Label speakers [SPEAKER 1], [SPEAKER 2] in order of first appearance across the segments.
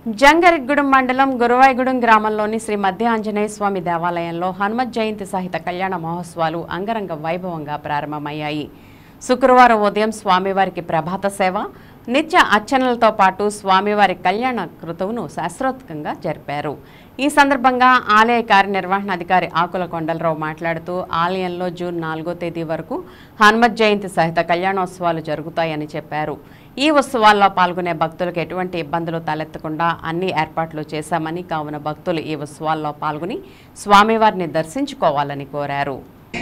[SPEAKER 1] జంగరిగూడెం మండలం గురువాయిగూడెం గ్రామంలోని శ్రీ మధ్య ఆంజనేయ స్వామి దేవాలయంలో హనుమత్ జయంతి సహిత కళ్యాణ మహోత్సవాలు అంగరంగ వైభవంగా ప్రారంభమయ్యాయి శుక్రవారం ఉదయం స్వామివారికి ప్రభాత సేవ నిత్య అర్చనలతో పాటు స్వామివారి కళ్యాణ కృతువును శాస్త్రోత్కంగా జరిపారు ఈ సందర్భంగా ఆలయ కార్యనిర్వహణాధికారి ఆకుల కొండలరావు మాట్లాడుతూ ఆలయంలో జూన్ నాలుగో తేదీ వరకు హనుమత్ జయంతి సహిత కళ్యాణోత్సవాలు జరుగుతాయని చెప్పారు ఈ ఉత్సవాల్లో పాల్గొనే భక్తులకు ఎటువంటి ఇబ్బందులు తలెత్తకుండా అన్ని ఏర్పాట్లు చేశామని కావున భక్తులు ఈ ఉత్సవాల్లో పాల్గొని స్వామివారిని దర్శించుకోవాలని కోరారు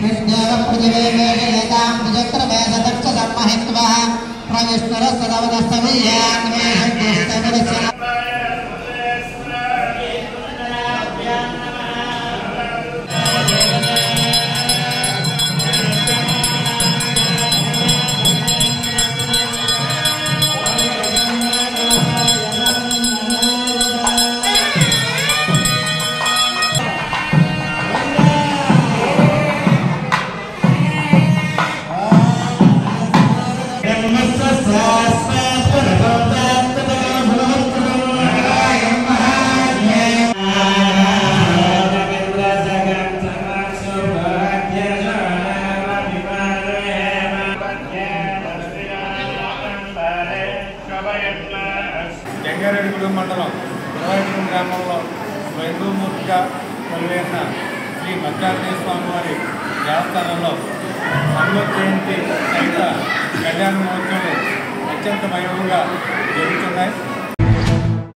[SPEAKER 2] జంగారెడ్డిగూడెం మండలం గురవాయిగూడెం గ్రామంలో స్వయంభూమూర్తిగా కొలువైన శ్రీ మధ్యాహ్నేయ స్వామి వారి దేవస్థానంలో హనుమత్ జయంతి సహిత కళ్యాణ మహోత్సవం అత్యంత వైభవంగా జరుగుతున్నాయి